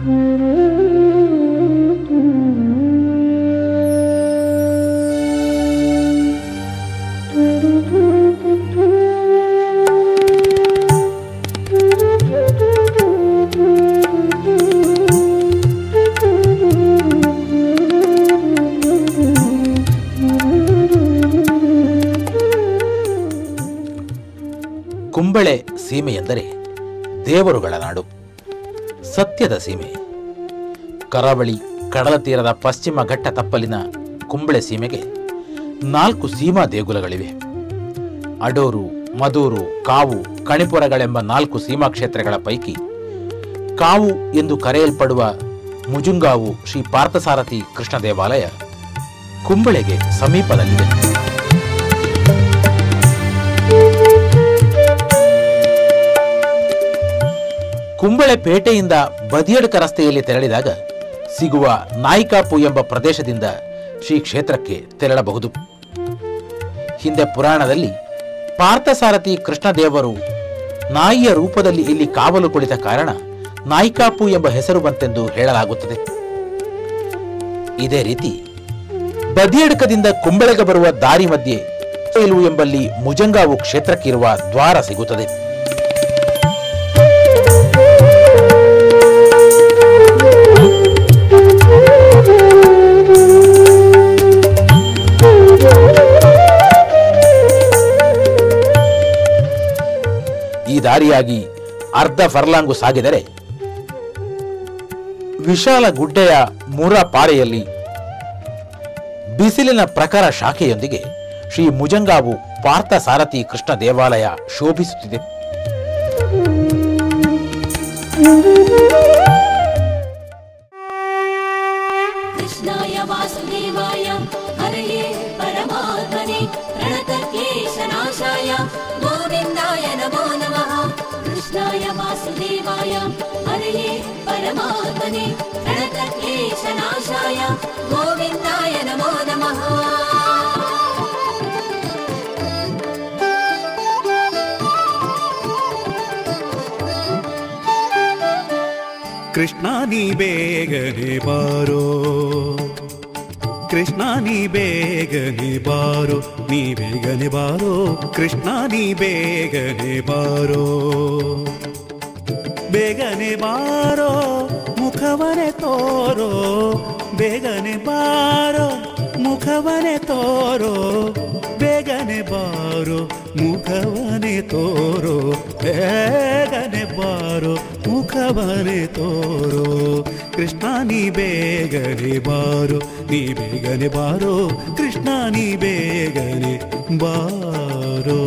ಕುಂಬಳೆ ಸೀಮೆ ಎಂದರೆ ದೇವರುಗಳ ನಾಡು ಸತ್ಯದ ಸೀಮೆ ಕರಾವಳಿ ಕಡಲ ತೀರದ ಪಶ್ಚಿಮ ಘಟ್ಟ ತಪ್ಪಲಿನ ಕುಂಬಳೆ ಸೀಮೆಗೆ ನಾಲ್ಕು ಸೀಮಾ ದೇಗುಲಗಳಿವೆ ಅಡೂರು ಮದೂರು ಕಾವು ಕಣಿಪುರಗಳೆಂಬ ನಾಲ್ಕು ಸೀಮಾ ಕ್ಷೇತ್ರಗಳ ಪೈಕಿ ಕಾವು ಎಂದು ಕರೆಯಲ್ಪಡುವ ಮುಜುಂಗಾವು ಶ್ರೀ ಪಾರ್ಥಸಾರಥಿ ಕೃಷ್ಣ ದೇವಾಲಯ ಕುಂಬಳೆಗೆ ಸಮೀಪದಲ್ಲಿದೆ ಕುಂಬಳೆ ಪೇಟೆಯಿಂದ ಬದಿಯಡ್ಕ ರಸ್ತೆಯಲ್ಲಿ ತೆರಳಿದಾಗ ಸಿಗುವ ನಾಯಿಕಾಪು ಎಂಬ ಪ್ರದೇಶದಿಂದ ಶ್ರೀ ಕ್ಷೇತ್ರಕ್ಕೆ ತೆರಳಬಹುದು ಹಿಂದೆ ಪುರಾಣದಲ್ಲಿ ಪಾರ್ಥಸಾರಥಿ ಕೃಷ್ಣದೇವರು ನಾಯಿಯ ರೂಪದಲ್ಲಿ ಇಲ್ಲಿ ಕಾವಲು ಕುಳಿತ ಕಾರಣ ನಾಯಿಕಾಪು ಎಂಬ ಹೆಸರು ಬಂತೆಂದು ಹೇಳಲಾಗುತ್ತದೆ ಇದೇ ರೀತಿ ಬದಿಯಡ್ಕದಿಂದ ಕುಂಬಳೆಗೆ ಬರುವ ದಾರಿ ಮಧ್ಯೆ ಇಲು ಎಂಬಲ್ಲಿ ಮುಜಂಗಾವು ಕ್ಷೇತ್ರಕ್ಕಿರುವ ದ್ವಾರ ಸಿಗುತ್ತದೆ ಈ ದಾರಿಯಾಗಿ ಅರ್ಧ ಫರ್ಲಾಂಗು ಸಾಗಿದರೆ ವಿಶಾಲ ಗುಡ್ಡೆಯ ಮೂರ ಪಾರೆಯಲ್ಲಿ ಬಿಸಿಲಿನ ಪ್ರಖರ ಶಾಖೆಯೊಂದಿಗೆ ಶ್ರೀ ಮುಜಂಗಾವು ಪಾರ್ಥ ಸಾರಥಿ ಕೃಷ್ಣ ದೇವಾಲಯ ಶೋಭಿಸುತ್ತಿದೆ कृष्णाय वासुदेवाय हरये परमात्मने प्रणतक्लेशनाशाय गोविन्दाय नमो नमः कृष्णाय वासुदेवाय हरये परमात्मने प्रणतक्लेशनाशाय गोविन्दाय नमो नमः ಕೃಷ್ಣ ನೀ ಬೇಗನೆ ಬಾರೋ ಕೃಷ್ಣ ನೀ ಬೇಗನೆ ಬಾರೋ ನೀ ಬೇಗನೆ ಬಾರೋ ಕೃಷ್ಣ ನೀ ಬೇಗನೆ ಬಾರೋ ಬೇಗನೆ ಬಾರೋ ಮುಖವನೆ ತೋರೋ ಬೇಗನೆ ಬಾರೋ ಮುಖವನೆ ತೋರೋ ಬೇಗನೆ ಬಾರೋ ಮುಖವನೆ ತೋರೋ ಬೇಗನೆ ಬಾರೋ ಮುಖವನೆ ತೋರೋ ಕೃಷ್ಣ ನೀ ಬೇಗನೆ ಬಾರೋ ನೀ ಬೇಗನೆ ಬಾರೋ ಕೃಷ್ಣ ನೀ ಬೇಗನೆ ಬಾರೋ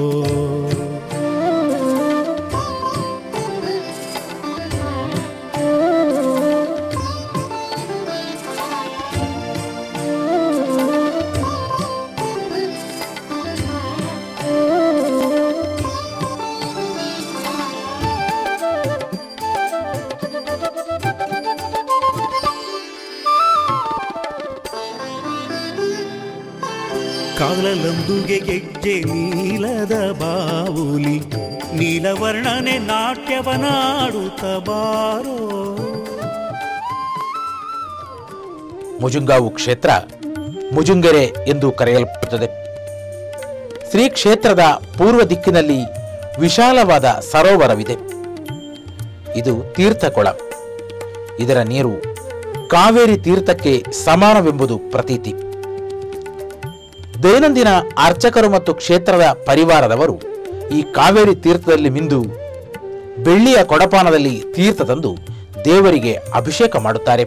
ಕಾಲಲಂದುಗೆ ಗೆಜ್ಜೆ ನೀಲದ ಬಾವುಲಿ ನೀಲವರ್ಣನೆ ನಾಟ್ಯವನಾಡುತ್ತ ಬಾರೋ ಮುಜುಂಗಾವು ಕ್ಷೇತ್ರ ಮುಜುಂಗೆರೆ ಎಂದು ಕರೆಯಲ್ಪಡುತ್ತದೆ ಶ್ರೀ ಕ್ಷೇತ್ರದ ಪೂರ್ವ ದಿಕ್ಕಿನಲ್ಲಿ ವಿಶಾಲವಾದ ಸರೋವರವಿದೆ ಇದು ತೀರ್ಥಕೊಳ ಇದರ ನೀರು ಕಾವೇರಿ ತೀರ್ಥಕ್ಕೆ ಸಮಾನವೆಂಬುದು ಪ್ರತೀತಿ ದೈನಂದಿನ ಅರ್ಚಕರು ಮತ್ತು ಕ್ಷೇತ್ರದ ಪರಿವಾರದವರು ಈ ಕಾವೇರಿ ತೀರ್ಥದಲ್ಲಿ ಮಿಂದು ಬೆಳ್ಳಿಯ ಕೊಡಪಾನದಲ್ಲಿ ತೀರ್ಥ ತಂದು ದೇವರಿಗೆ ಅಭಿಷೇಕ ಮಾಡುತ್ತಾರೆ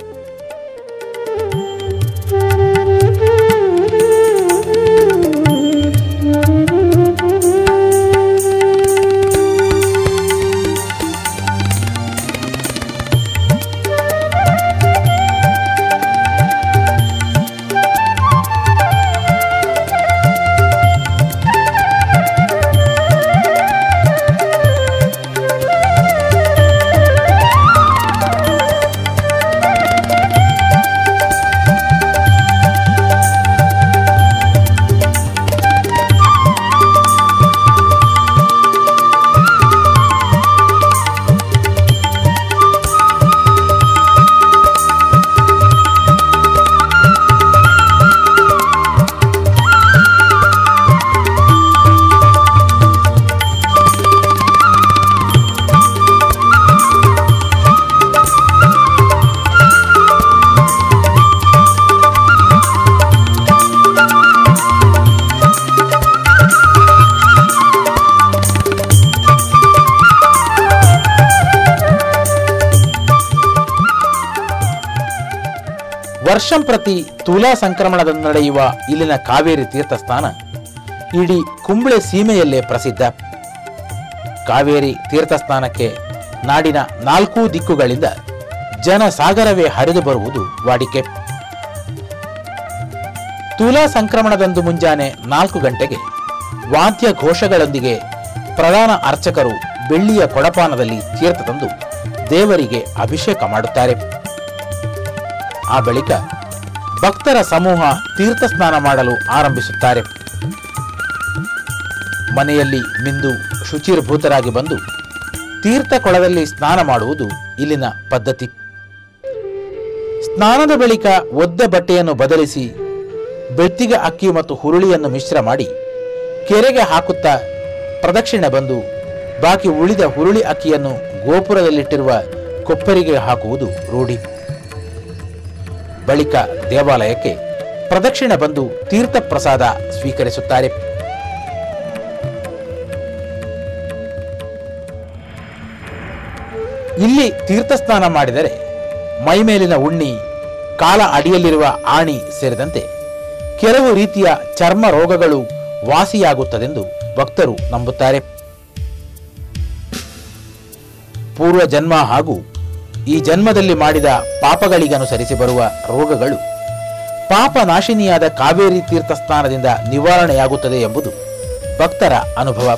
ವರ್ಷಂಪ್ರತಿ ತುಲಾ ಸಂಕ್ರಮಣದಂದು ನಡೆಯುವ ಇಲ್ಲಿನ ಕಾವೇರಿ ತೀರ್ಥಸ್ಥಾನ ಇಡೀ ಕುಂಬಳೆ ಸೀಮೆಯಲ್ಲೇ ಪ್ರಸಿದ್ಧ ಕಾವೇರಿ ತೀರ್ಥಸ್ನಾನಕ್ಕೆ ನಾಡಿನ ನಾಲ್ಕೂ ದಿಕ್ಕುಗಳಿಂದ ಜನಸಾಗರವೇ ಹರಿದು ಬರುವುದು ವಾಡಿಕೆ ತುಲಾ ಸಂಕ್ರಮಣದಂದು ಮುಂಜಾನೆ ನಾಲ್ಕು ಗಂಟೆಗೆ ವಾದ್ಯ ಘೋಷಗಳೊಂದಿಗೆ ಪ್ರಧಾನ ಅರ್ಚಕರು ಬೆಳ್ಳಿಯ ಕೊಡಪಾನದಲ್ಲಿ ತೀರ್ಥ ತಂದು ದೇವರಿಗೆ ಅಭಿಷೇಕ ಮಾಡುತ್ತಾರೆ ಆ ಬಳಿಕ ಭಕ್ತರ ಸಮೂಹ ತೀರ್ಥ ಸ್ನಾನ ಮಾಡಲು ಆರಂಭಿಸುತ್ತಾರೆ ಮನೆಯಲ್ಲಿ ಮಿಂದು ಶುಚಿರ್ಭೂತರಾಗಿ ಬಂದು ತೀರ್ಥ ಕೊಳದಲ್ಲಿ ಸ್ನಾನ ಮಾಡುವುದು ಇಲ್ಲಿನ ಪದ್ಧತಿ ಸ್ನಾನದ ಬಳಿಕ ಒದ್ದ ಬಟ್ಟೆಯನ್ನು ಬದಲಿಸಿ ಬೆತ್ತಿಗೆ ಅಕ್ಕಿ ಮತ್ತು ಹುರುಳಿಯನ್ನು ಮಿಶ್ರ ಮಾಡಿ ಕೆರೆಗೆ ಹಾಕುತ್ತಾ ಪ್ರದಕ್ಷಿಣೆ ಬಂದು ಬಾಕಿ ಉಳಿದ ಹುರುಳಿ ಅಕ್ಕಿಯನ್ನು ಗೋಪುರದಲ್ಲಿಟ್ಟಿರುವ ಕೊಪ್ಪರಿಗೆ ಹಾಕುವುದು ರೂಢಿ ಬಳಿಕ ದೇವಾಲಯಕ್ಕೆ ಪ್ರದಕ್ಷಿಣೆ ಬಂದು ತೀರ್ಥ ಪ್ರಸಾದ ಸ್ವೀಕರಿಸುತ್ತಾರೆ ಇಲ್ಲಿ ತೀರ್ಥಸ್ನಾನ ಮಾಡಿದರೆ ಮೈಮೇಲಿನ ಉಣ್ಣಿ ಕಾಲ ಅಡಿಯಲ್ಲಿರುವ ಆಣಿ ಸೇರಿದಂತೆ ಕೆಲವು ರೀತಿಯ ಚರ್ಮ ರೋಗಗಳು ವಾಸಿಯಾಗುತ್ತದೆಂದು ಭಕ್ತರು ನಂಬುತ್ತಾರೆ ಪೂರ್ವ ಜನ್ಮ ಹಾಗೂ ಈ ಜನ್ಮದಲ್ಲಿ ಮಾಡಿದ ಪಾಪಗಳಿಗನುಸರಿಸಿ ಬರುವ ರೋಗಗಳು ಪಾಪ ನಾಶಿನಿಯಾದ ಕಾವೇರಿ ತೀರ್ಥ ಸ್ನಾನದಿಂದ ನಿವಾರಣೆಯಾಗುತ್ತದೆ ಎಂಬುದು ಭಕ್ತರ ಅನುಭವ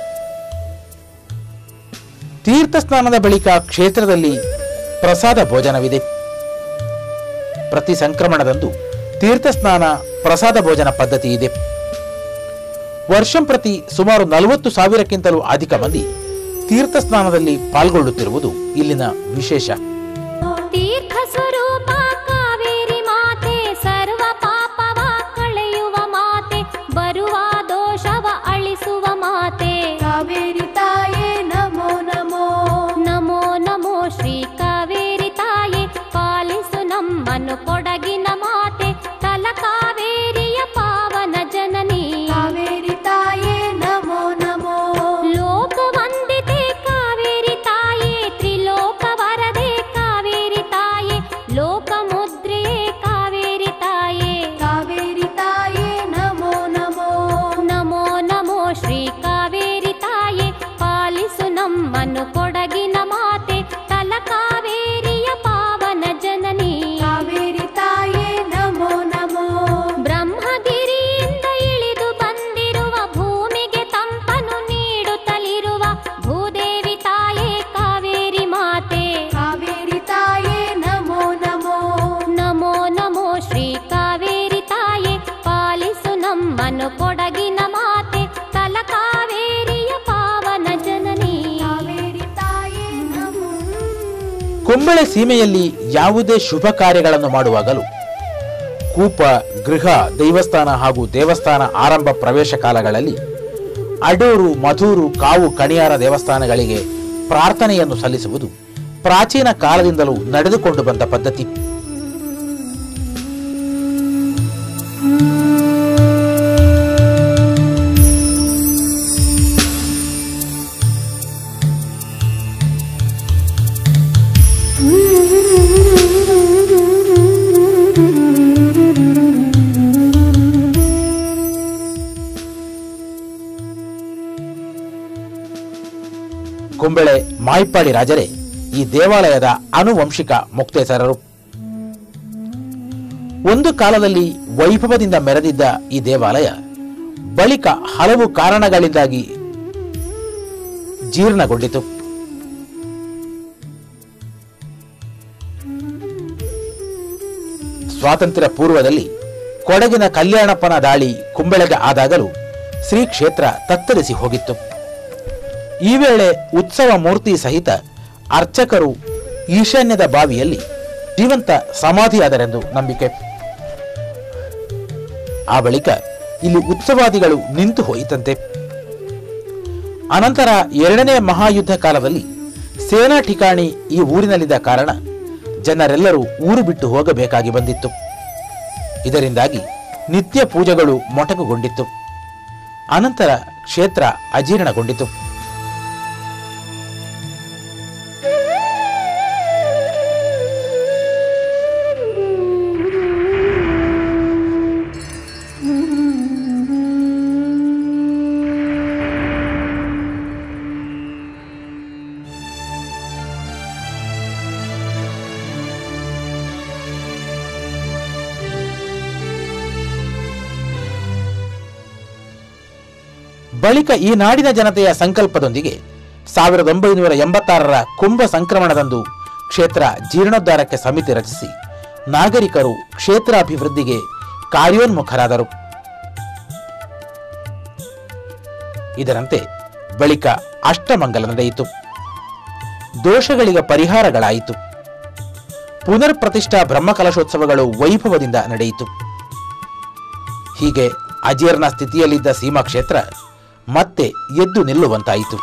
ತೀರ್ಥ ಸ್ನಾನದ ಬಳಿಕ ಕ್ಷೇತ್ರದಲ್ಲಿ ಪ್ರಸಾದ ಭೋಜನವಿದೆ ಪ್ರತಿ ಸಂಕ್ರಮಣದಂದು ತೀರ್ಥ ಸ್ನಾನ ಪ್ರಸಾದ ಭೋಜನ ಪದ್ಧತಿ ಇದೆ ವರ್ಷಂಪ್ರತಿ ಸುಮಾರು ನಲವತ್ತು ಸಾವಿರಕ್ಕಿಂತಲೂ ಅಧಿಕ ಮಂದಿ ತೀರ್ಥ ಸ್ನಾನದಲ್ಲಿ ಪಾಲ್ಗೊಳ್ಳುತ್ತಿರುವುದು ಇಲ್ಲಿನ ವಿಶೇಷ ತೀರ್ಥ ಸ್ವರೂಪ ಕಾವೇರಿ ಮಾತೆ ಸರ್ವ ಪಾಪವ ಕಳೆಯುವ ಮಾತೆ ಬರುವ ದೋಷವ ಅಳಿಸುವ ಮಾತೆ ಕಾವೇರಿ ತಾಯೇ ನಮೋ ನಮೋ ನಮೋ ನಮೋ ಶ್ರೀ ಕಾವೇರಿ ತಾಯೇ ಪಾಲಿಸು ನಮ್ಮನ್ನು ಕೊಡಗಿನ ಮಾತೆ ತಲ ಕಾವೇರಿಯ ಪಾವನ ಜನನಿ ಕಾವೇರಿ ತಾಯೇ ನಮೋ ನಮೋ ಲೋಕವಂದಿತೆ ಕಾವೇರಿ ತಾಯೇ ತ್ರಿಲೋಕ ವರದೆ ಕಾವೇರಿ ತಾಯೇ ಲೋಕಮುದ್ರೆಯೇ ಕಾವೇರಿ ತಾಯೇ ಕಾವೇರಿ ತಾಯೇ ನಮೋ ನಮೋ ನಮೋ ನಮೋ ಶ್ರೀ ಕಾವೇರಿ ತಾಯೇ ಪಾಲಿಸು ನಮ್ಮನ್ನು ಕೊಡಗಿನ ಮಾತೆ ತಲ ಕಾವೇರಿಯ ಪಾವನ ಜನನಿ ಕಾವೇರಿ ತಾಯೇ ನಮೋ ನಮೋ ಬ್ರಹ್ಮಗಿರಿಯಿಂದ ಇಳಿದು ಬಂದಿರುವ ಭೂಮಿಗೆ ತಂಪನು ನೀಡುತ್ತಲಿರುವ ಭೂದೇವಿ ತಾಯೇ ಕಾವೇರಿ ಮಾತೆ ಕಾವೇರಿ ತಾಯೇ ನಮೋ ನಮೋ ನಮೋ ನಮೋ ಶ್ರೀ ಕಾವೇರಿ ತಾಯೇ ಪಾಲಿಸು ನಮ್ಮನ್ನು ಕೊಡಗಿನ ಮಾತೆ ತಲ ಕಾವೇರಿಯ ಪಾವನ ಜನನಿ ಕಾವೇರಿ ತಾಯೇ ನಮೋ ಕುಂಬಳೆ ಸೀಮೆಯಲ್ಲಿ ಯಾವುದೇ ಶುಭ ಕಾರ್ಯಗಳನ್ನು ಮಾಡುವಾಗಲೂ ಕೂಪ ಗೃಹ ದೈವಸ್ಥಾನ ಹಾಗೂ ದೇವಸ್ಥಾನ ಆರಂಭ ಪ್ರವೇಶ ಕಾಲಗಳಲ್ಲಿ ಅಡೂರು ಮಧೂರು ಕಾವು ಕಣಿಯಾರ ದೇವಸ್ಥಾನಗಳಿಗೆ ಪ್ರಾರ್ಥನೆಯನ್ನು ಸಲ್ಲಿಸುವುದು ಪ್ರಾಚೀನ ಕಾಲದಿಂದಲೂ ನಡೆದುಕೊಂಡು ಬಂದ ಪದ್ಧತಿ ಕುಂಬಳೆ ಮಾಯ್ಪಾಡಿ ರಾಜರೇ ಈ ದೇವಾಲಯದ ಅನುವಂಶಿಕ ಮುಕ್ತೇಸರರು ಒಂದು ಕಾಲದಲ್ಲಿ ವೈಭವದಿಂದ ಮೆರೆದಿದ್ದ ಈ ದೇವಾಲಯ ಬಳಿಕ ಹಲವು ಕಾರಣಗಳಿಂದಾಗಿ ಜೀರ್ಣಗೊಂಡಿತು ಸ್ವಾತಂತ್ರ್ಯ ಪೂರ್ವದಲ್ಲಿ ಕೊಡಗಿನ ಕಲ್ಯಾಣಪ್ಪನ ದಾಳಿ ಕುಂಬಳೆಗೆ ಆದಾಗಲೂ ಶ್ರೀ ಕ್ಷೇತ್ರ ತತ್ತರಿಸಿ ಹೋಗಿತ್ತು ಈ ವೇಳೆ ಉತ್ಸವ ಮೂರ್ತಿ ಸಹಿತ ಅರ್ಚಕರು ಈಶಾನ್ಯದ ಬಾವಿಯಲ್ಲಿ ಜೀವಂತ ಸಮಾಧಿಯಾದರೆಂದು ನಂಬಿಕೆ ಆ ಬಳಿಕ ಇಲ್ಲಿ ಉತ್ಸವಾದಿಗಳು ನಿಂತು ಹೋಯಿತಂತೆ ಅನಂತರ ಎರಡನೇ ಮಹಾಯುದ್ಧ ಕಾಲದಲ್ಲಿ ಸೇನಾ ಠಿಕಾಣಿ ಈ ಊರಿನಲ್ಲಿದ್ದ ಕಾರಣ ಜನರೆಲ್ಲರೂ ಊರು ಬಿಟ್ಟು ಹೋಗಬೇಕಾಗಿ ಬಂದಿತ್ತು ಇದರಿಂದಾಗಿ ನಿತ್ಯ ಪೂಜೆಗಳು ಮೊಟಕುಗೊಂಡಿತ್ತು ಅನಂತರ ಕ್ಷೇತ್ರ ಅಜೀರ್ಣಗೊಂಡಿತು ಬಳಿಕ ಈ ನಾಡಿನ ಜನತೆಯ ಸಂಕಲ್ಪದೊಂದಿಗೆ ಸಾವಿರದ ಒಂಬೈನೂರ ಎಂಬತ್ತಾರರ ಕುಂಭ ಸಂಕ್ರಮಣದಂದು ಕ್ಷೇತ್ರ ಜೀರ್ಣೋದ್ಧಾರಕ್ಕೆ ಸಮಿತಿ ರಚಿಸಿ ನಾಗರಿಕರು ಕ್ಷೇತ್ರಾಭಿವೃದ್ಧಿಗೆ ಕಾರ್ಯೋನ್ಮುಖರಾದರು ಇದರಂತೆ ಬಳಿಕ ಅಷ್ಟಮಂಗಲ ನಡೆಯಿತು ದೋಷಗಳಿಗೆ ಪರಿಹಾರಗಳಾಯಿತು ಪುನರ್ ಪ್ರತಿಷ್ಠಾ ಬ್ರಹ್ಮಕಲಶೋತ್ಸವಗಳು ವೈಭವದಿಂದ ನಡೆಯಿತು ಹೀಗೆ ಅಜೀರ್ಣ ಸ್ಥಿತಿಯಲ್ಲಿದ್ದ ಸೀಮಾ ಕ್ಷೇತ್ರ ಮತ್ತೆ ಎದ್ದು ನಿಲ್ಲುವಂತಾಯಿತು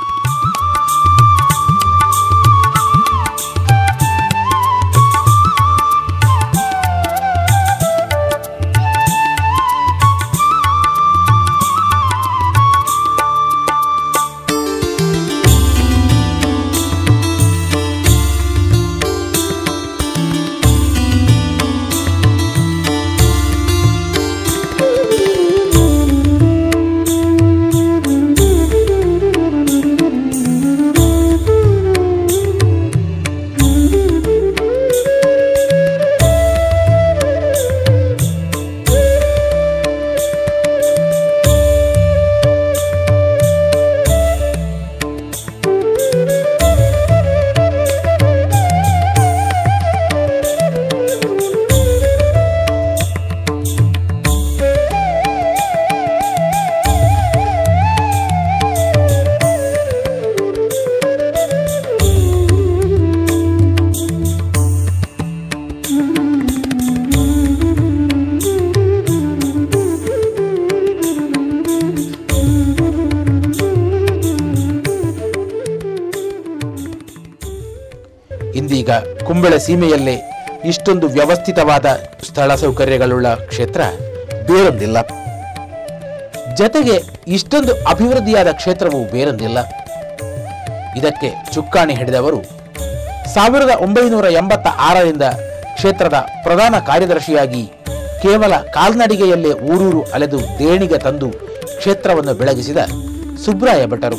ಇಂದೀಗ ಕುಂಬಳೆ ಸೀಮೆಯಲ್ಲೇ ಇಷ್ಟೊಂದು ವ್ಯವಸ್ಥಿತವಾದ ಸ್ಥಳ ಸೌಕರ್ಯಗಳುಳ್ಳ ಕ್ಷೇತ್ರ ಬೇರೊಂದಿಲ್ಲ ಜತೆಗೆ ಇಷ್ಟೊಂದು ಅಭಿವೃದ್ಧಿಯಾದ ಕ್ಷೇತ್ರವು ಬೇರೊಂದಿಲ್ಲ ಇದಕ್ಕೆ ಚುಕ್ಕಾಣಿ ಹಿಡಿದವರು ಸಾವಿರದ ಒಂಬೈನೂರ ಎಂಬತ್ತ ಆರರಿಂದ ಕ್ಷೇತ್ರದ ಪ್ರಧಾನ ಕಾರ್ಯದರ್ಶಿಯಾಗಿ ಕೇವಲ ಕಾಲ್ನಡಿಗೆಯಲ್ಲೇ ಊರೂರು ಅಲೆದು ದೇಣಿಗೆ ತಂದು ಕ್ಷೇತ್ರವನ್ನು ಬೆಳಗಿಸಿದ ಸುಬ್ರಾಯ ಭಟ್ಟರು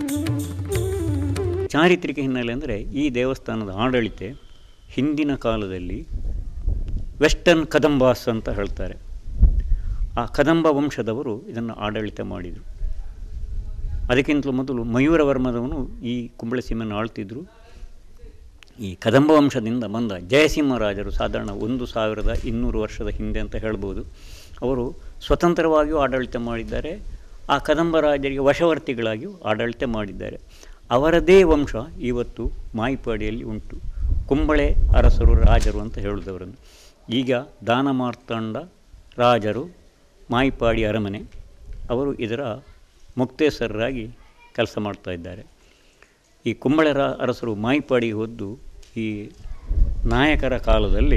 ಚಾರಿತ್ರಿಕ ಹಿನ್ನೆಲೆ ಅಂದರೆ ಈ ದೇವಸ್ಥಾನದ ಆಡಳಿತ ಹಿಂದಿನ ಕಾಲದಲ್ಲಿ ವೆಸ್ಟರ್ನ್ ಕದಂಬಾಸ್ ಅಂತ ಹೇಳ್ತಾರೆ ಆ ಕದಂಬ ವಂಶದವರು ಇದನ್ನು ಆಡಳಿತ ಮಾಡಿದರು ಅದಕ್ಕಿಂತಲೂ ಮೊದಲು ಮಯೂರವರ್ಮದವನು ಈ ಕುಂಬಳೆ ಸೀಮೆಯನ್ನು ಆಳ್ತಿದ್ರು ಈ ಕದಂಬ ವಂಶದಿಂದ ಬಂದ ಜಯಸಿಂಹರಾಜರು ಸಾಧಾರಣ ಒಂದು ಸಾವಿರದ ಇನ್ನೂರು ವರ್ಷದ ಹಿಂದೆ ಅಂತ ಹೇಳ್ಬೋದು ಅವರು ಸ್ವತಂತ್ರವಾಗಿಯೂ ಆಡಳಿತ ಮಾಡಿದ್ದಾರೆ ಆ ಕದಂಬ ರಾಜರಿಗೆ ವಶವರ್ತಿಗಳಾಗಿಯೂ ಆಡಳಿತ ಮಾಡಿದ್ದಾರೆ ಅವರದೇ ವಂಶ ಇವತ್ತು ಮಾಯಿಪಾಡಿಯಲ್ಲಿ ಉಂಟು ಕುಂಬಳೆ ಅರಸರು ರಾಜರು ಅಂತ ಹೇಳುದವರನ್ನು ಈಗ ದಾನ ಮಾರ್ತಾಂಡ ರಾಜರು ಮಾಯಿಪಾಡಿ ಅರಮನೆ ಅವರು ಇದರ ಮುಕ್ತೇಸರರಾಗಿ ಕೆಲಸ ಮಾಡ್ತಾ ಇದ್ದಾರೆ ಈ ಕುಂಬಳೆ ರ ಅರಸರು ಮಾಯಿಪಾಡಿ ಹೊದ್ದು ಈ ನಾಯಕರ ಕಾಲದಲ್ಲಿ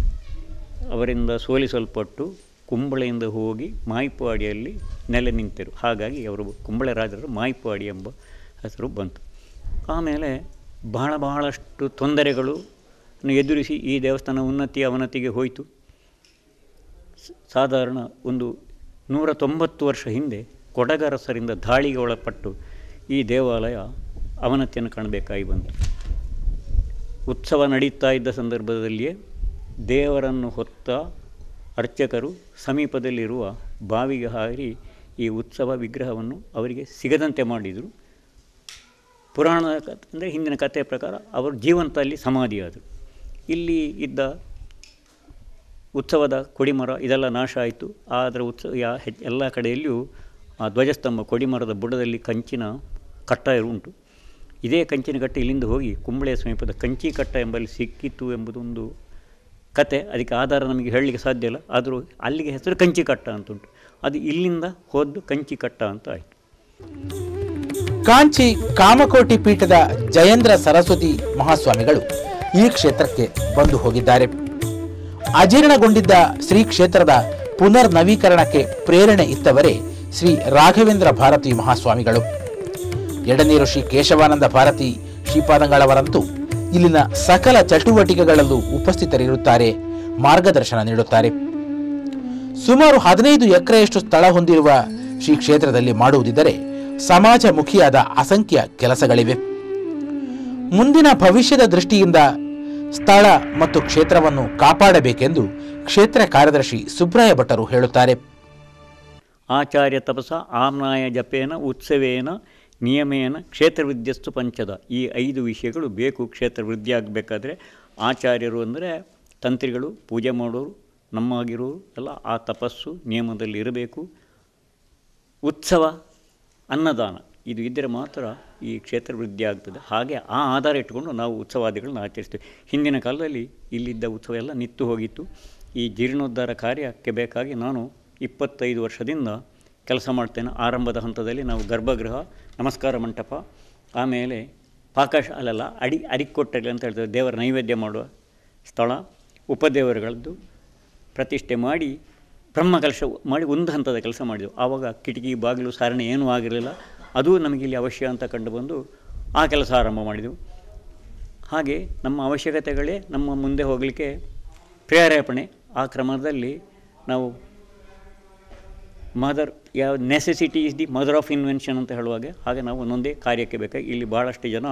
ಅವರಿಂದ ಸೋಲಿಸಲ್ಪಟ್ಟು ಕುಂಬಳೆಯಿಂದ ಹೋಗಿ ಮಾಯಿಪಾಡಿಯಲ್ಲಿ ನೆಲೆ ನಿಂತರು ಹಾಗಾಗಿ ಅವರು ಕುಂಬಳೆ ರಾಜರು ಮಾಯಿಪಾಡಿ ಎಂಬ ಹೆಸರು ಬಂತು ಆಮೇಲೆ ಬಹಳ ಬಹಳಷ್ಟು ತೊಂದರೆಗಳು ಎದುರಿಸಿ ಈ ದೇವಸ್ಥಾನ ಉನ್ನತಿ ಅವನತಿಗೆ ಹೋಯಿತು ಸ- ಸಾಧಾರಣ ಒಂದು ನೂರ ತೊಂಬತ್ತು ವರ್ಷ ಹಿಂದೆ ಕೊಡಗರಸರಿಂದ ದಾಳಿಗೆ ಒಳಪಟ್ಟು ಈ ದೇವಾಲಯ ಅವನತಿಯನ್ನು ಕಾಣಬೇಕಾಗಿ ಬಂತು ಉತ್ಸವ ನಡೀತಾ ಇದ್ದ ಸಂದರ್ಭದಲ್ಲಿಯೇ ದೇವರನ್ನು ಹೊತ್ತ ಅರ್ಚಕರು ಸಮೀಪದಲ್ಲಿರುವ ಬಾವಿಗೆ ಹಾರಿ ಈ ಉತ್ಸವ ವಿಗ್ರಹವನ್ನು ಅವರಿಗೆ ಸಿಗದಂತೆ ಮಾಡಿದರು ಪುರಾಣ ಅಂದರೆ ಹಿಂದಿನ ಕಥೆಯ ಪ್ರಕಾರ ಅವರು ಜೀವಂತ ಅಲ್ಲಿ ಸಮಾಧಿಯಾದರು ಇಲ್ಲಿ ಇದ್ದ ಉತ್ಸವದ ಕೊಡಿಮರ ಇದೆಲ್ಲ ನಾಶ ಆಯಿತು ಅದರ ಉತ್ಸವ ಯಾ ಹೆಚ್ ಎಲ್ಲ ಕಡೆಯಲ್ಲಿಯೂ ಆ ಧ್ವಜಸ್ತಂಭ ಕೊಡಿಮರದ ಬುಡದಲ್ಲಿ ಕಂಚಿನ ಕಟ್ಟ ಉಂಟು ಇದೇ ಕಂಚಿನ ಕಟ್ಟ ಇಲ್ಲಿಂದ ಹೋಗಿ ಕುಂಬಳೆಯ ಸಮೀಪದ ಕಂಚಿ ಕಟ್ಟ ಎಂಬಲ್ಲಿ ಸಿಕ್ಕಿತ್ತು ಎಂಬುದೊಂದು ಕತೆ ಅದಕ್ಕೆ ಆಧಾರ ನಮಗೆ ಹೇಳಲಿಕ್ಕೆ ಸಾಧ್ಯ ಇಲ್ಲ ಆದರೂ ಅಲ್ಲಿಗೆ ಹೆಸರು ಕಂಚಿ ಕಟ್ಟ ಅಂತುಂಟು ಅದು ಇಲ್ಲಿಂದ ಹೋದ್ದು ಕಂಚಿ ಕಟ್ಟ ಅಂತ ಆಯಿತು ಕಾಂಚಿ ಕಾಮಕೋಟಿ ಪೀಠದ ಜಯೇಂದ್ರ ಸರಸ್ವತಿ ಮಹಾಸ್ವಾಮಿಗಳು ಈ ಕ್ಷೇತ್ರಕ್ಕೆ ಬಂದು ಹೋಗಿದ್ದಾರೆ ಅಜೀರ್ಣಗೊಂಡಿದ್ದ ಶ್ರೀ ಕ್ಷೇತ್ರದ ಪುನರ್ ನವೀಕರಣಕ್ಕೆ ಪ್ರೇರಣೆ ಇತ್ತವರೇ ಶ್ರೀ ರಾಘವೇಂದ್ರ ಭಾರತಿ ಮಹಾಸ್ವಾಮಿಗಳು ಎಡನೀರು ಶ್ರೀ ಕೇಶವಾನಂದ ಭಾರತಿ ಶ್ರೀಪಾದಂಗಳವರಂತೂ ಇಲ್ಲಿನ ಸಕಲ ಚಟುವಟಿಕೆಗಳಲ್ಲೂ ಉಪಸ್ಥಿತರಿರುತ್ತಾರೆ ಮಾರ್ಗದರ್ಶನ ನೀಡುತ್ತಾರೆ ಸುಮಾರು ಹದಿನೈದು ಎಕರೆಯಷ್ಟು ಸ್ಥಳ ಹೊಂದಿರುವ ಶ್ರೀ ಕ್ಷೇತ್ರದಲ್ಲಿ ಮಾಡುವುದಿದ್ದರೆ ಸಮಾಜಮುಖಿಯಾದ ಅಸಂಖ್ಯ ಕೆಲಸಗಳಿವೆ ಮುಂದಿನ ಭವಿಷ್ಯದ ದೃಷ್ಟಿಯಿಂದ ಸ್ಥಳ ಮತ್ತು ಕ್ಷೇತ್ರವನ್ನು ಕಾಪಾಡಬೇಕೆಂದು ಕ್ಷೇತ್ರ ಕಾರ್ಯದರ್ಶಿ ಸುಬ್ರಾಯ ಭಟ್ಟರು ಹೇಳುತ್ತಾರೆ ಆಚಾರ್ಯ ತಪಸ ಆಮ್ನಾಯ ಜಪೇನ ಉತ್ಸವೇನ ನಿಯಮೇನ ಕ್ಷೇತ್ರವೃದ್ಧಿಸ್ತು ಪಂಚದ ಈ ಐದು ವಿಷಯಗಳು ಬೇಕು ಕ್ಷೇತ್ರ ವೃದ್ಧಿ ಆಗಬೇಕಾದ್ರೆ ಆಚಾರ್ಯರು ಅಂದರೆ ತಂತ್ರಿಗಳು ಪೂಜೆ ಮಾಡೋರು ನಮ್ಮಾಗಿರೋರು ಎಲ್ಲ ಆ ತಪಸ್ಸು ನಿಯಮದಲ್ಲಿ ಇರಬೇಕು ಉತ್ಸವ ಅನ್ನದಾನ ಇದು ಇದ್ದರೆ ಮಾತ್ರ ಈ ಕ್ಷೇತ್ರ ವೃದ್ಧಿ ಆಗ್ತದೆ ಹಾಗೆ ಆ ಆಧಾರ ಇಟ್ಟುಕೊಂಡು ನಾವು ಉತ್ಸವಾದಿಗಳನ್ನ ಆಚರಿಸ್ತೀವಿ ಹಿಂದಿನ ಕಾಲದಲ್ಲಿ ಇಲ್ಲಿದ್ದ ಉತ್ಸವ ಎಲ್ಲ ನಿತ್ತು ಹೋಗಿತ್ತು ಈ ಜೀರ್ಣೋದ್ಧಾರ ಕಾರ್ಯಕ್ಕೆ ಬೇಕಾಗಿ ನಾನು ಇಪ್ಪತ್ತೈದು ವರ್ಷದಿಂದ ಕೆಲಸ ಮಾಡ್ತೇನೆ ಆರಂಭದ ಹಂತದಲ್ಲಿ ನಾವು ಗರ್ಭಗೃಹ ನಮಸ್ಕಾರ ಮಂಟಪ ಆಮೇಲೆ ಪಾಕಶ ಅಲ್ಲೆಲ್ಲ ಅಡಿ ಅರಿಕೊಟ್ಟಲ್ಲಿ ಅಂತ ಹೇಳ್ತೇವೆ ದೇವರ ನೈವೇದ್ಯ ಮಾಡುವ ಸ್ಥಳ ಉಪದೇವರುಗಳದ್ದು ಪ್ರತಿಷ್ಠೆ ಮಾಡಿ ಬ್ರಹ್ಮ ಕಲಶ ಮಾಡಿ ಒಂದು ಹಂತದ ಕೆಲಸ ಮಾಡಿದೆವು ಆವಾಗ ಕಿಟಕಿ ಬಾಗಿಲು ಸಾರಣೆ ಏನೂ ಆಗಿರಲಿಲ್ಲ ಅದು ನಮಗೆ ಇಲ್ಲಿ ಅವಶ್ಯ ಅಂತ ಕಂಡು ಬಂದು ಆ ಕೆಲಸ ಆರಂಭ ಮಾಡಿದೆವು ಹಾಗೆ ನಮ್ಮ ಅವಶ್ಯಕತೆಗಳೇ ನಮ್ಮ ಮುಂದೆ ಹೋಗಲಿಕ್ಕೆ ಪ್ರೇರೇಪಣೆ ಆ ಕ್ರಮದಲ್ಲಿ ನಾವು ಮದರ್ ಯಾವ necessity is the mother of invention ಅಂತ ಹೇಳುವಾಗೆ ಹಾಗೆ ನಾವು ಒಂದೊಂದೇ ಕಾರ್ಯಕ್ಕೆ ಬೇಕಾಗಿ ಇಲ್ಲಿ ಭಾಳಷ್ಟು ಜನ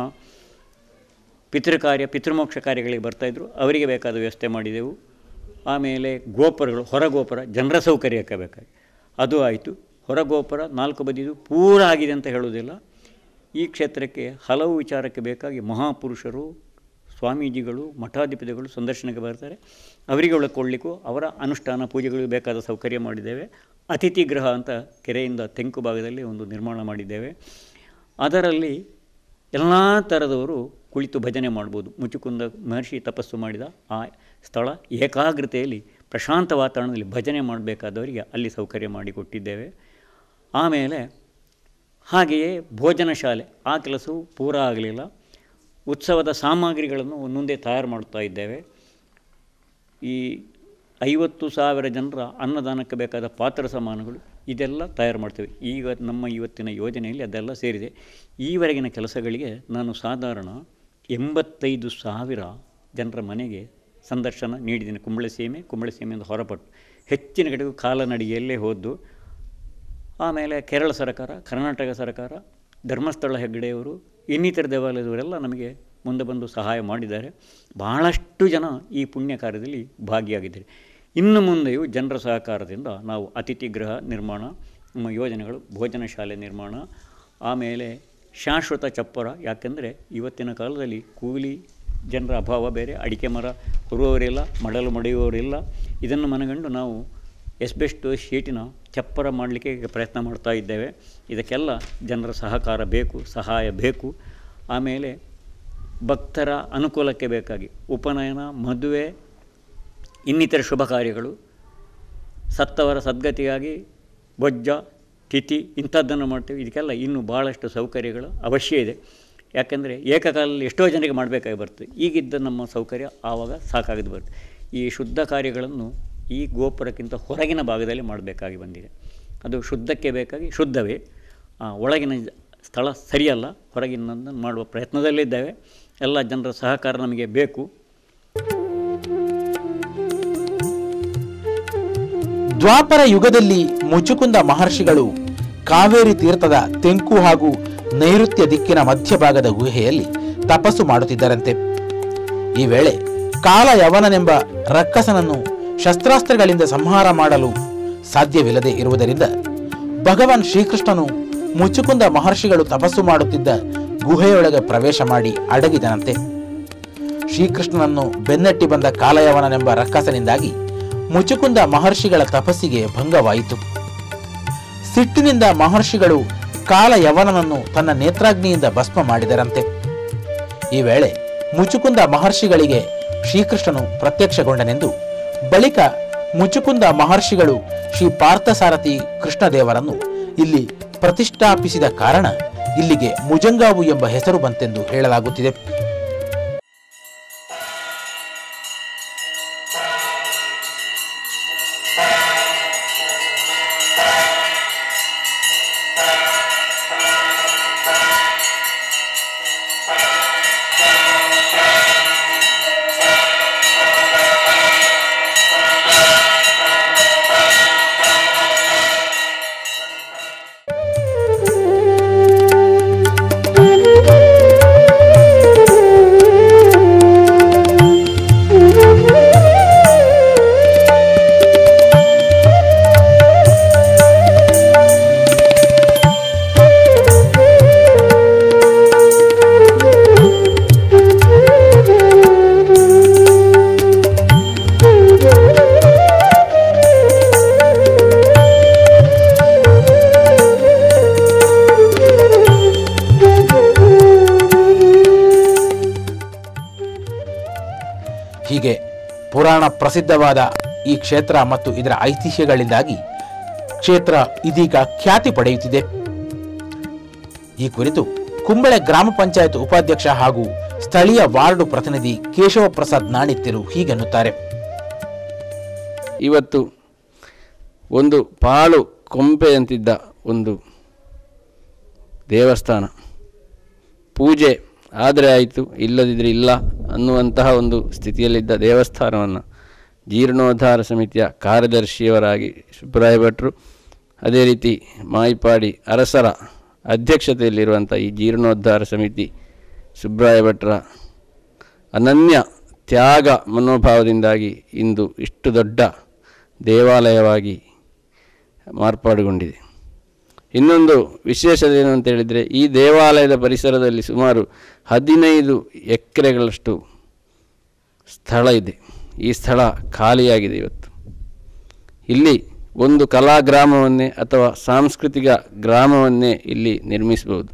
ಪಿತೃ ಕಾರ್ಯ ಪಿತೃಮೋಕ್ಷ ಕಾರ್ಯಗಳಿಗೆ ಬರ್ತಾಯಿದ್ರು ಅವರಿಗೆ ಬೇಕಾದ ವ್ಯವಸ್ಥೆ ಮಾಡಿದೆವು ಆಮೇಲೆ ಗೋಪುರಗಳು ಹೊರಗೋಪುರ ಜನರ ಸೌಕರ್ಯಕ್ಕೆ ಬೇಕಾಗಿ ಅದು ಆಯಿತು ಹೊರಗೋಪುರ ನಾಲ್ಕು ಬದಿದು ಪೂರ ಆಗಿದೆ ಅಂತ ಹೇಳುವುದಿಲ್ಲ ಈ ಕ್ಷೇತ್ರಕ್ಕೆ ಹಲವು ವಿಚಾರಕ್ಕೆ ಬೇಕಾಗಿ ಮಹಾಪುರುಷರು ಸ್ವಾಮೀಜಿಗಳು ಮಠಾಧಿಪತಿಗಳು ಸಂದರ್ಶನಕ್ಕೆ ಬರ್ತಾರೆ ಅವರಿಗೆ ಉಳ್ಕೊಳ್ಳಿಕ್ಕೂ ಅವರ ಅನುಷ್ಠಾನ ಪೂಜೆಗಳಿಗೆ ಬೇಕಾದ ಸೌಕರ್ಯ ಮಾಡಿದ್ದೇವೆ ಅತಿಥಿ ಗೃಹ ಅಂತ ಕೆರೆಯಿಂದ ತೆಂಕು ಭಾಗದಲ್ಲಿ ಒಂದು ನಿರ್ಮಾಣ ಮಾಡಿದ್ದೇವೆ ಅದರಲ್ಲಿ ಎಲ್ಲ ಥರದವರು ಕುಳಿತು ಭಜನೆ ಮಾಡ್ಬೋದು ಮುಚುಕುಂದ ಮಹರ್ಷಿ ತಪಸ್ಸು ಮಾಡಿದ ಆ ಸ್ಥಳ ಏಕಾಗ್ರತೆಯಲ್ಲಿ ಪ್ರಶಾಂತ ವಾತಾವರಣದಲ್ಲಿ ಭಜನೆ ಮಾಡಬೇಕಾದವರಿಗೆ ಅಲ್ಲಿ ಸೌಕರ್ಯ ಮಾಡಿಕೊಟ್ಟಿದ್ದೇವೆ ಆಮೇಲೆ ಹಾಗೆಯೇ ಭೋಜನ ಶಾಲೆ ಆ ಕೆಲಸವು ಪೂರ ಆಗಲಿಲ್ಲ ಉತ್ಸವದ ಸಾಮಗ್ರಿಗಳನ್ನು ಒಂದೊಂದೇ ತಯಾರು ಮಾಡ್ತಾ ಇದ್ದೇವೆ ಈ ಐವತ್ತು ಸಾವಿರ ಜನರ ಅನ್ನದಾನಕ್ಕೆ ಬೇಕಾದ ಪಾತ್ರ ಸಾಮಾನುಗಳು ಇದೆಲ್ಲ ತಯಾರು ಮಾಡ್ತೇವೆ ಈಗ ನಮ್ಮ ಇವತ್ತಿನ ಯೋಜನೆಯಲ್ಲಿ ಅದೆಲ್ಲ ಸೇರಿದೆ ಈವರೆಗಿನ ಕೆಲಸಗಳಿಗೆ ನಾನು ಸಾಧಾರಣ ಎಂಬತ್ತೈದು ಸಾವಿರ ಜನರ ಮನೆಗೆ ಸಂದರ್ಶನ ನೀಡಿದ್ದೀನಿ ಕುಂಬಳಸೀಮೆ ಕುಂಬಳಸೀಮೆಯಿಂದ ಹೊರಪಟ್ಟು ಹೆಚ್ಚಿನ ಕಡೆಗೂ ಕಾಲನಡಿಗೆಯಲ್ಲೇ ಹೋದ್ದು ಆಮೇಲೆ ಕೇರಳ ಸರ್ಕಾರ ಕರ್ನಾಟಕ ಸರ್ಕಾರ ಧರ್ಮಸ್ಥಳ ಹೆಗ್ಗಡೆಯವರು ಇನ್ನಿತರ ದೇವಾಲಯದವರೆಲ್ಲ ನಮಗೆ ಮುಂದೆ ಬಂದು ಸಹಾಯ ಮಾಡಿದ್ದಾರೆ ಬಹಳಷ್ಟು ಜನ ಈ ಪುಣ್ಯ ಕಾರ್ಯದಲ್ಲಿ ಭಾಗಿಯಾಗಿದ್ದಾರೆ ಇನ್ನು ಮುಂದೆಯೂ ಜನರ ಸಹಕಾರದಿಂದ ನಾವು ಅತಿಥಿ ಗೃಹ ನಿರ್ಮಾಣ ನಮ್ಮ ಯೋಜನೆಗಳು ಭೋಜನ ಶಾಲೆ ನಿರ್ಮಾಣ ಆಮೇಲೆ ಶಾಶ್ವತ ಚಪ್ಪರ ಯಾಕೆಂದರೆ ಇವತ್ತಿನ ಕಾಲದಲ್ಲಿ ಕೂಲಿ ಜನರ ಅಭಾವ ಬೇರೆ ಅಡಿಕೆ ಮರ ಹುರುವವರಿಲ್ಲ ಮಡಲು ಮಡೆಯುವವರಿಲ್ಲ ಇದನ್ನು ಮನಗಂಡು ನಾವು ಎಸ್ಬೆಸ್ಟ್ ಶೀಟಿನ ಚಪ್ಪರ ಮಾಡಲಿಕ್ಕೆ ಈಗ ಪ್ರಯತ್ನ ಮಾಡ್ತಾ ಇದ್ದೇವೆ ಇದಕ್ಕೆಲ್ಲ ಜನರ ಸಹಕಾರ ಬೇಕು ಸಹಾಯ ಬೇಕು ಆಮೇಲೆ ಭಕ್ತರ ಅನುಕೂಲಕ್ಕೆ ಬೇಕಾಗಿ ಉಪನಯನ ಮದುವೆ ಇನ್ನಿತರ ಶುಭ ಕಾರ್ಯಗಳು ಸತ್ತವರ ಸದ್ಗತಿಗಾಗಿ ಬೊಜ್ಜ ತಿಥಿ ಇಂಥದ್ದನ್ನು ಮಾಡ್ತೇವೆ ಇದಕ್ಕೆಲ್ಲ ಇನ್ನೂ ಭಾಳಷ್ಟು ಸೌಕರ್ಯಗಳು ಅವಶ್ಯ ಇದೆ ಯಾಕೆಂದರೆ ಏಕಕಾಲದಲ್ಲಿ ಎಷ್ಟೋ ಜನರಿಗೆ ಮಾಡಬೇಕಾಗಿ ಬರ್ತದೆ ಈಗಿದ್ದ ನಮ್ಮ ಸೌಕರ್ಯ ಆವಾಗ ಸಾಕಾಗಿದ್ದು ಬರುತ್ತೆ ಈ ಶುದ್ಧ ಕಾರ್ಯಗಳನ್ನು ಈ ಗೋಪುರಕ್ಕಿಂತ ಹೊರಗಿನ ಭಾಗದಲ್ಲಿ ಮಾಡಬೇಕಾಗಿ ಬಂದಿದೆ ಅದು ಶುದ್ಧಕ್ಕೆ ಬೇಕಾಗಿ ಶುದ್ಧವೇ ಆ, ಒಳಗಿನ ಜ- ಸ್ಥಳ ಸರಿಯಲ್ಲ ಹೊರಗಿನ ಮಾಡುವ ಪ್ರಯತ್ನದಲ್ಲಿದ್ದೇವೆ ಎಲ್ಲ ಜನರ ಸಹಕಾರ ನಮಗೆ ಬೇಕು ದ್ವಾಪರ ಯುಗದಲ್ಲಿ ಮುಚುಕುಂದ ಮಹರ್ಷಿಗಳು ಕಾವೇರಿ ತೀರ್ಥದ ತೆಂಕು ಹಾಗೂ ನೈಋತ್ಯ ದಿಕ್ಕಿನ ಮಧ್ಯಭಾಗದ ಗುಹೆಯಲ್ಲಿ ತಪಸ್ಸು ಮಾಡುತ್ತಿದ್ದರಂತೆ ಈ ವೇಳೆ ಕಾಲ ಯವನನೆಂಬ ರಕ್ಕಸನನ್ನು ಶಸ್ತ್ರಾಸ್ತ್ರಗಳಿಂದ ಸಂಹಾರ ಮಾಡಲು ಸಾಧ್ಯವಿಲ್ಲದೆ ಇರುವುದರಿಂದ ಭಗವಾನ್ ಶ್ರೀಕೃಷ್ಣನು ಮುಚುಕುಂದ ಮಹರ್ಷಿಗಳು ತಪಸ್ಸು ಮಾಡುತ್ತಿದ್ದ ಗುಹೆಯೊಳಗೆ ಪ್ರವೇಶ ಮಾಡಿ ಅಡಗಿದನಂತೆ ಶ್ರೀಕೃಷ್ಣನನ್ನು ಬೆನ್ನಟ್ಟಿ ಬಂದ ಕಾಲಯವನನೆಂಬ ರಕ್ಕಸನಿಂದಾಗಿ ಮುಚುಕುಂದ ಮಹರ್ಷಿಗಳ ತಪಸ್ಸಿಗೆ ಭಂಗವಾಯಿತು ಸಿಟ್ಟಿನಿಂದ ಮಹರ್ಷಿಗಳು ಕಾಲಯವನನನ್ನು ತನ್ನ ನೇತ್ರಾಗ್ನಿಯಿಂದ ಭಸ್ಮ ಮಾಡಿದರಂತೆ ಈ ವೇಳೆ ಮುಚುಕುಂದ ಮಹರ್ಷಿಗಳಿಗೆ ಶ್ರೀಕೃಷ್ಣನು ಪ್ರತ್ಯಕ್ಷಗೊಂಡನೆಂದು ಬಳಿಕ ಮುಚುಕುಂದ ಮಹರ್ಷಿಗಳು ಶ್ರೀ ಪಾರ್ಥಸಾರಥಿ ಕೃಷ್ಣದೇವರನ್ನು ಇಲ್ಲಿ ಪ್ರತಿಷ್ಠಾಪಿಸಿದ ಕಾರಣ ಇಲ್ಲಿಗೆ ಮುಜಂಗಾವು ಎಂಬ ಹೆಸರು ಬಂತೆಂದು ಹೇಳಲಾಗುತ್ತಿದೆ ಪುರಾಣ ಪ್ರಸಿದ್ಧವಾದ ಈ ಕ್ಷೇತ್ರ ಮತ್ತು ಇದರ ಐತಿಹ್ಯಗಳಿಂದಾಗಿ ಕ್ಷೇತ್ರ ಇದೀಗ ಖ್ಯಾತಿ ಪಡೆಯುತ್ತಿದೆ ಈ ಕುರಿತು ಕುಂಬಳೆ ಗ್ರಾಮ ಪಂಚಾಯತ್ ಉಪಾಧ್ಯಕ್ಷ ಹಾಗೂ ಸ್ಥಳೀಯ ವಾರ್ಡು ಪ್ರತಿನಿಧಿ ಕೇಶವ ಪ್ರಸಾದ್ ನಾಣಿತ್ಯರು ಹೀಗೆನ್ನುತ್ತಾರೆ ಇವತ್ತು ಒಂದು ಪಾಳು ಕೊಂಪೆಯಂತಿದ್ದ ಒಂದು ದೇವಸ್ಥಾನ ಪೂಜೆ ಆದರೆ ಆಯಿತು ಇಲ್ಲದಿದ್ದರೆ ಇಲ್ಲ ಅನ್ನುವಂತಹ ಒಂದು ಸ್ಥಿತಿಯಲ್ಲಿದ್ದ ದೇವಸ್ಥಾನವನ್ನು ಜೀರ್ಣೋದ್ಧಾರ ಸಮಿತಿಯ ಕಾರ್ಯದರ್ಶಿಯವರಾಗಿ ಸುಬ್ರಾಯ ಭಟ್ರು ಅದೇ ರೀತಿ ಮಾಯಿಪಾಡಿ ಅರಸರ ಅಧ್ಯಕ್ಷತೆಯಲ್ಲಿರುವಂಥ ಈ ಜೀರ್ಣೋದ್ಧಾರ ಸಮಿತಿ ಸುಬ್ರಾಯ ಭಟ್ರ ಅನನ್ಯ ತ್ಯಾಗ ಮನೋಭಾವದಿಂದಾಗಿ ಇಂದು ಇಷ್ಟು ದೊಡ್ಡ ದೇವಾಲಯವಾಗಿ ಮಾರ್ಪಾಡುಗೊಂಡಿದೆ ಇನ್ನೊಂದು ವಿಶೇಷತೆಏನು ಅಂತ ಹೇಳಿದರೆ ಈ ದೇವಾಲಯದ ಪರಿಸರದಲ್ಲಿ ಸುಮಾರು ಹದಿನೈದು ಎಕರೆಗಳಷ್ಟು ಸ್ಥಳ ಇದೆ ಈ ಸ್ಥಳ ಖಾಲಿಯಾಗಿದೆ ಇವತ್ತು ಇಲ್ಲಿ ಒಂದು ಕಲಾ ಗ್ರಾಮವನ್ನೇ ಅಥವಾ ಸಾಂಸ್ಕೃತಿಕ ಗ್ರಾಮವನ್ನೇ ಇಲ್ಲಿ ನಿರ್ಮಿಸಬಹುದು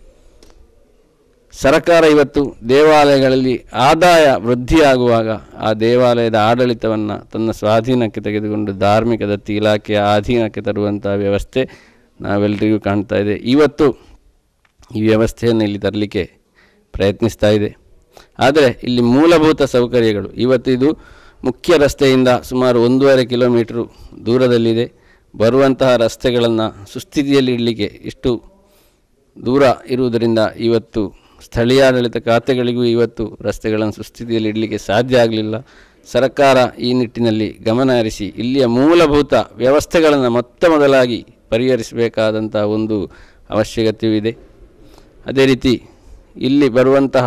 ಸರ್ಕಾರ ಇವತ್ತು ದೇವಾಲಯಗಳಲ್ಲಿ ಆದಾಯ ವೃದ್ಧಿಯಾಗುವಾಗ ಆ ದೇವಾಲಯದ ಆಡಳಿತವನ್ನು ತನ್ನ ಸ್ವಾಧೀನಕ್ಕೆ ತೆಗೆದುಕೊಂಡು ಧಾರ್ಮಿಕ ದತ್ತಿ ಇಲಾಖೆಯ ಅಧೀನಕ್ಕೆ ತರುವಂಥ ವ್ಯವಸ್ಥೆ ನಾವೆಲ್ಲರಿಗೂ ಕಾಣ್ತಾ ಇದೆ ಇವತ್ತು ಈ ವ್ಯವಸ್ಥೆಯನ್ನು ಇಲ್ಲಿ ತರಲಿಕ್ಕೆ ಪ್ರಯತ್ನಿಸ್ತಾ ಇದೆ ಆದರೆ ಇಲ್ಲಿ ಮೂಲಭೂತ ಸೌಕರ್ಯಗಳು ಇವತ್ತು ಇದು ಮುಖ್ಯ ರಸ್ತೆಯಿಂದ ಸುಮಾರು ಒಂದೂವರೆ ಕಿಲೋಮೀಟ್ರು ದೂರದಲ್ಲಿದೆ ಬರುವಂತಹ ರಸ್ತೆಗಳನ್ನು ಸುಸ್ಥಿತಿಯಲ್ಲಿ ಇಡಲಿಕ್ಕೆ ಇಷ್ಟು ದೂರ ಇರುವುದರಿಂದ ಇವತ್ತು ಸ್ಥಳೀಯಾಡಳಿತ ಖಾತೆಗಳಿಗೂ ಇವತ್ತು ರಸ್ತೆಗಳನ್ನು ಸುಸ್ಥಿತಿಯಲ್ಲಿ ಇಡಲಿಕ್ಕೆ ಸಾಧ್ಯ ಆಗಲಿಲ್ಲ ಸರ್ಕಾರ ಈ ನಿಟ್ಟಿನಲ್ಲಿ ಗಮನ ಹರಿಸಿ ಇಲ್ಲಿಯ ಮೂಲಭೂತ ವ್ಯವಸ್ಥೆಗಳನ್ನು ಮೊತ್ತ ಮೊದಲಾಗಿ ಪರಿಹರಿಸಬೇಕಾದಂಥ ಒಂದು ಅವಶ್ಯಕತೆಯೂ ಇದೆ ಅದೇ ರೀತಿ ಇಲ್ಲಿ ಬರುವಂತಹ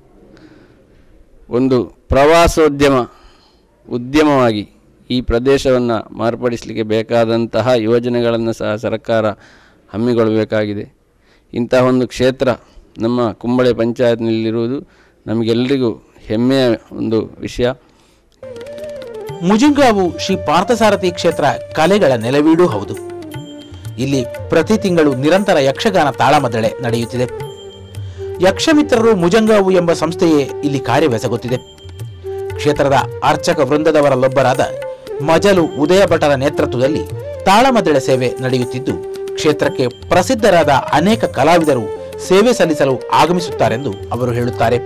ಒಂದು ಪ್ರವಾಸೋದ್ಯಮ ಉದ್ಯಮವಾಗಿ ಈ ಪ್ರದೇಶವನ್ನು ಮಾರ್ಪಡಿಸಲಿಕ್ಕೆ ಬೇಕಾದಂತಹ ಯೋಜನೆಗಳನ್ನು ಸಹ ಸರ್ಕಾರ ಹಮ್ಮಿಕೊಳ್ಳಬೇಕಾಗಿದೆ ಇಂತಹ ಒಂದು ಕ್ಷೇತ್ರ ನಮ್ಮ ಕುಂಬಳೆ ಪಂಚಾಯತ್ನಲ್ಲಿರುವುದು ನಮಗೆಲ್ಲರಿಗೂ ಹೆಮ್ಮೆಯ ಒಂದು ವಿಷಯ ಮುಜಿಂಗಾವು ಶ್ರೀ ಪಾರ್ಥಸಾರಥಿ ಕ್ಷೇತ್ರ ಕಲೆಗಳ ನೆಲವೀಡೂ ಹೌದು ಇಲ್ಲಿ ಪ್ರತಿ ತಿಂಗಳು ನಿರಂತರ ಯಕ್ಷಗಾನ ತಾಳಮದ್ದಳೆ ನಡೆಯುತ್ತಿದೆ ಯಕ್ಷಮಿತ್ರರು ಮುಜಂಗಾವು ಎಂಬ ಸಂಸ್ಥೆಯೇ ಇಲ್ಲಿ ಕಾರ್ಯವೆಸಗುತ್ತಿದೆ ಕ್ಷೇತ್ರದ ಅರ್ಚಕ ವೃಂದದವರಲ್ಲೊಬ್ಬರಾದ ಮಜಲು ಉದಯ ಭಟರ ನೇತೃತ್ವದಲ್ಲಿ ತಾಳಮದ್ದಳೆ ಸೇವೆ ನಡೆಯುತ್ತಿದ್ದು ಕ್ಷೇತ್ರಕ್ಕೆ ಪ್ರಸಿದ್ಧರಾದ ಅನೇಕ ಕಲಾವಿದರು ಸೇವೆ ಸಲ್ಲಿಸಲು ಆಗಮಿಸುತ್ತಾರೆಂದು ಅವರು ಹೇಳುತ್ತಾರೆ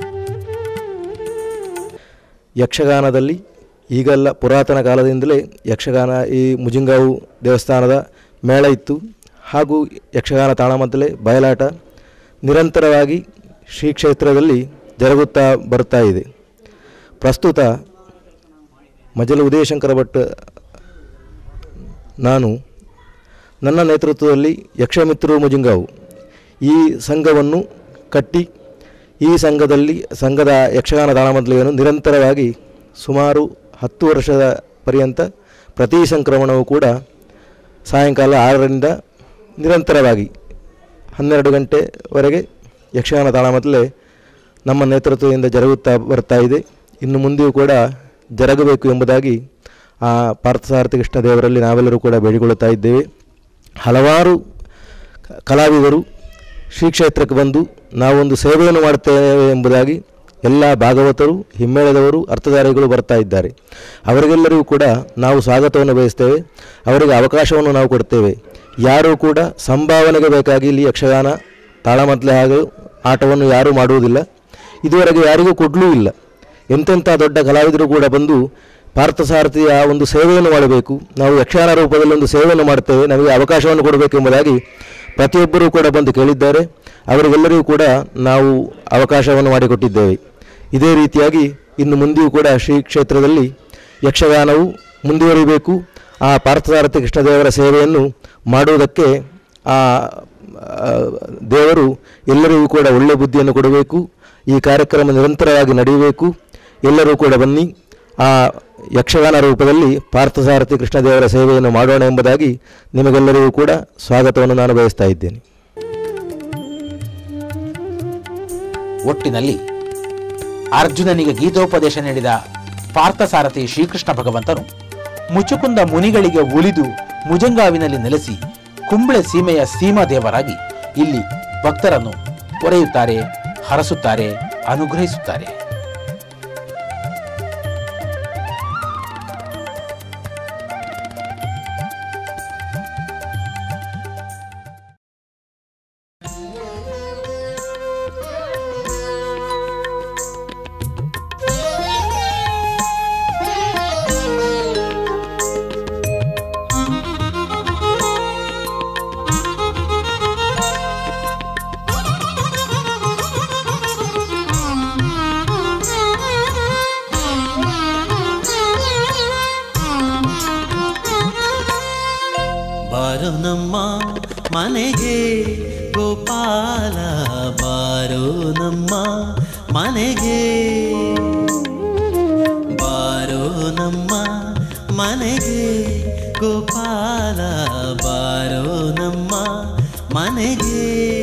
ಯಕ್ಷಗಾನದಲ್ಲಿ ಈಗೆಲ್ಲ ಪುರಾತನ ಕಾಲದಿಂದಲೇ ಯಕ್ಷಗಾನ ಈ ಮುಜಿಂಗಾವು ದೇವಸ್ಥಾನದ ಮೇಳ ಇತ್ತು ಹಾಗೂ ಯಕ್ಷಗಾನ ತಾಳಮದ್ದಲೆ ಬಯಲಾಟ ನಿರಂತರವಾಗಿ ಶ್ರೀ ಕ್ಷೇತ್ರದಲ್ಲಿ ಜರುಗುತ್ತಾ ಬರ್ತಾ ಇದೆ ಪ್ರಸ್ತುತ ಮಜಲು ಉದಯಶಂಕರ ಭಟ್ ನಾನು ನನ್ನ ನೇತೃತ್ವದಲ್ಲಿ ಯಕ್ಷಮಿತ್ರರು ಮುಜಿಂಗಾವು ಈ ಸಂಘವನ್ನು ಕಟ್ಟಿ ಈ ಸಂಘದಲ್ಲಿ ಸಂಘದ ಯಕ್ಷಗಾನ ತಾಳಮದ್ದಲೆಯನ್ನು ನಿರಂತರವಾಗಿ ಸುಮಾರು ಹತ್ತು ವರ್ಷದ ಪರ್ಯಂತ ಪ್ರತಿ ಸಂಕ್ರಮಣವೂ ಕೂಡ ಸಾಯಂಕಾಲ ಆರರಿಂದ ನಿರಂತರವಾಗಿ ಹನ್ನೆರಡು ಗಂಟೆವರೆಗೆ ಯಕ್ಷಗಾನ ತಾಳಮದ್ದಲೆ ನಮ್ಮ ನೇತೃತ್ವದಿಂದ ಜರುಗುತ್ತಾ ಬರ್ತಾ ಇದೆ ಇನ್ನು ಮುಂದೆಯೂ ಕೂಡ ಜರುಗಬೇಕು ಎಂಬುದಾಗಿ ಆ ಪಾರ್ಥಸಾರಥಿ ಕೃಷ್ಣ ದೇವರಲ್ಲಿ ನಾವೆಲ್ಲರೂ ಕೂಡ ಬೇಡಿಕೊಳ್ಳುತ್ತಾ ಇದ್ದೇವೆ ಹಲವಾರು ಕ- ಕಲಾವಿದರು ಶ್ರೀ ಕ್ಷೇತ್ರಕ್ಕೆ ಬಂದು ನಾವೊಂದು ಸೇವೆಯನ್ನು ಮಾಡುತ್ತೇವೆ ಎಂಬುದಾಗಿ ಎಲ್ಲ ಭಾಗವತರು ಹಿಮ್ಮೇಳದವರು ಅರ್ಥಧಾರಿಗಳು ಬರ್ತಾ ಇದ್ದಾರೆ ಅವರಿಗೆಲ್ಲರಿಗೂ ಕೂಡ ನಾವು ಸ್ವಾಗತವನ್ನು ಬಯಸ್ತೇವೆ ಅವರಿಗೆ ಅವಕಾಶವನ್ನು ನಾವು ಕೊಡ್ತೇವೆ ಯಾರೂ ಕೂಡ ಸಂಭಾವನೆಗೆ ಬೇಕಾಗಿ ಇಲ್ಲಿ ಯಕ್ಷಗಾನ ತಾಳಮದ್ದಲೆ ಹಾಗೂ ಆಟವನ್ನು ಯಾರೂ ಮಾಡುವುದಿಲ್ಲ ಇದುವರೆಗೆ ಯಾರಿಗೂ ಕೊಡಲೂ ಇಲ್ಲ ಎಂತೆಂಥ ದೊಡ್ಡ ಕಲಾವಿದರು ಕೂಡ ಬಂದು ಪಾರ್ಥಸಾರಥಿಯ ಒಂದು ಸೇವೆಯನ್ನು ಮಾಡಬೇಕು ನಾವು ಯಕ್ಷಗಾನ ರೂಪದಲ್ಲಿ ಒಂದು ಸೇವೆಯನ್ನು ಮಾಡ್ತೇವೆ ನಮಗೆ ಅವಕಾಶವನ್ನು ಕೊಡಬೇಕು ಎಂಬುದಾಗಿ ಪ್ರತಿಯೊಬ್ಬರೂ ಕೂಡ ಬಂದು ಕೇಳಿದ್ದಾರೆ ಅವರಿಗೆಲ್ಲರಿಗೂ ಕೂಡ ನಾವು ಅವಕಾಶವನ್ನು ಮಾಡಿಕೊಟ್ಟಿದ್ದೇವೆ ಇದೇ ರೀತಿಯಾಗಿ ಇನ್ನು ಮುಂದೆಯೂ ಕೂಡ ಶ್ರೀ ಕ್ಷೇತ್ರದಲ್ಲಿ ಯಕ್ಷಗಾನವು ಮುಂದುವರಿಬೇಕು ಆ ಪಾರ್ಥಸಾರಥಿ ಕೃಷ್ಣದೇವರ ಸೇವೆಯನ್ನು ಮಾಡುವುದಕ್ಕೆ ಆ ಆ, ದೇವರು ಎಲ್ಲರಿಗೂ ಕೂಡ ಒಳ್ಳೆಯ ಬುದ್ಧಿಯನ್ನು ಕೊಡಬೇಕು ಈ ಕಾರ್ಯಕ್ರಮ ನಿರಂತರವಾಗಿ ನಡೆಯಬೇಕು ಎಲ್ಲರೂ ಕೂಡ ಬನ್ನಿ ಆ ಯಕ್ಷಗಾನ ರೂಪದಲ್ಲಿ ಪಾರ್ಥಸಾರಥಿ ಕೃಷ್ಣದೇವರ ಸೇವೆಯನ್ನು ಮಾಡೋಣ ಎಂಬುದಾಗಿ ನಿಮಗೆಲ್ಲರಿಗೂ ಕೂಡ ಸ್ವಾಗತವನ್ನು ನಾನು ಬಯಸ್ತಾ ಇದ್ದೇನೆ ಒಟ್ಟಿನಲ್ಲಿ ಅರ್ಜುನನಿಗೆ ಗೀತೋಪದೇಶ ನೀಡಿದ ಪಾರ್ಥಸಾರಥಿ ಶ್ರೀಕೃಷ್ಣ ಭಗವಂತನು ಮುಚುಕುಂದ ಮುನಿಗಳಿಗೆ ಉಳಿದು ಮುಜಂಗಾವಿನಲ್ಲಿ ನೆಲೆಸಿ ಕುಂಬಳೆ ಸೀಮೆಯ ಸೀಮಾ ದೇವರಾಗಿ ಇಲ್ಲಿ ಭಕ್ತರನ್ನು ಒರೆಯುತ್ತಾರೆ ಹರಸುತ್ತಾರೆ ಅನುಗ್ರಹಿಸುತ್ತಾರೆ ಬಾರೋ ನಮ್ಮ ಮನೆಗೆ ಗೋಪಾಲ ಬಾರೋ ನಮ್ಮ ಮನೆಗೆ ಬಾರೋ ನಮ್ಮ ಮನೆಗೆ ಗೋಪಾಲ ಬಾರೋ ನಮ್ಮ ಮನೆಗೆ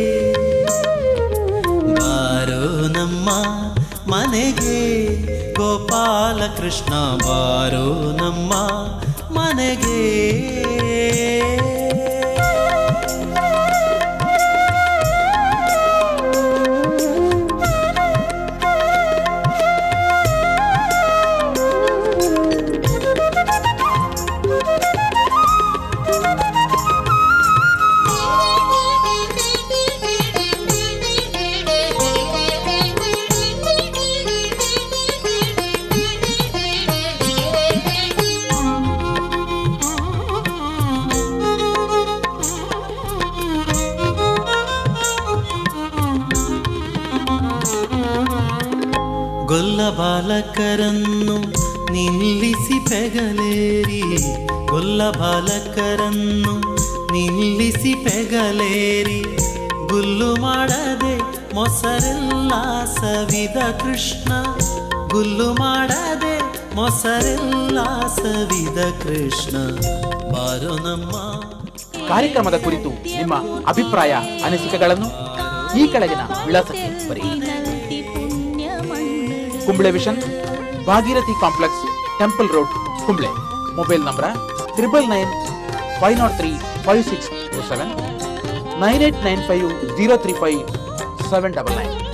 ಬಾರೋ ನಮ್ಮ ಮನೆಗೆ ಗೋಪಾಲ ಕೃಷ್ಣ ಬಾರೋ ನಮ್ಮ ಮನೆಗೆ ಗೊಲ್ಲ ಬಾಲಕರನ್ನು ನಿಲ್ಲಿಸಿ ಪೆಗಲೇರಿ ಗೊಲ್ಲ ಬಾಲಕರನ್ನು ನಿಲ್ಲಿಸಿ ಪೆಗಲೇರಿ ಗುಲ್ಲು ಮಾಡದೆ ಮೊಸರೆಲ್ಲ ಸವಿದ ಕೃಷ್ಣ ಗುಲ್ಲು ಮಾಡದೆ ಮೊಸರೆಲ್ಲ ಸವಿದ ಕೃಷ್ಣ ಬಾರೋ ನಮ್ಮ ಕಾರ್ಯಕ್ರಮದ ಕುರಿತು ನಿಮ್ಮ ಅಭಿಪ್ರಾಯ ಅನಿಸಿಕೆಗಳನ್ನು ಈ ಕೆಳಗಿನ ವಿಳಾಸಕ್ಕೆ ಬರೆಯಿರಿ Kumble vision Bhagirathi complex temple road Kumble mobile number triple nine five nought three five six two seven nine eight nine five zero three five seven double nine